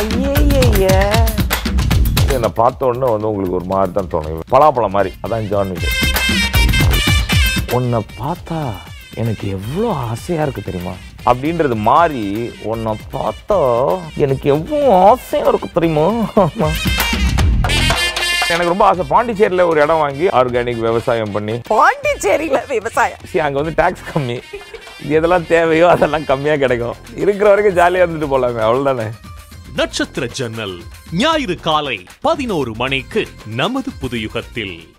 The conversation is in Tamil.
ஐயே என்னை பார்த்த உடனே வந்து உங்களுக்கு ஒரு மாதிரி தான் தோணும் பலாப்பழம் மாதிரி அதான் ஜான் விஜய் உன்னை பார்த்தா எனக்கு எவ்வளோ ஆசையா இருக்கு தெரியுமா அப்படின்றது மாறி உன்னை பார்த்தா எனக்கு எவ்வளோ ஆசையா இருக்கு தெரியுமா எனக்கு ரொம்ப ஆசை பாண்டிச்சேரியில் ஒரு இடம் வாங்கி ஆர்கானிக் விவசாயம் பண்ணி பாண்டிச்சேரியில விவசாயம் See, அங்க வந்து டாக்ஸ் கம்மி இது எதெல்லாம் தேவையோ அதெல்லாம் கம்மியா கிடைக்கும் இருக்கிற வரைக்கும் ஜாலியா இருந்துட்டு போலாமே அவ்வளவுதானே நட்சத்திர ஜன்னல் ஞாயிறு காலை பதினோரு மணிக்கு நமது புதுயுகத்தில்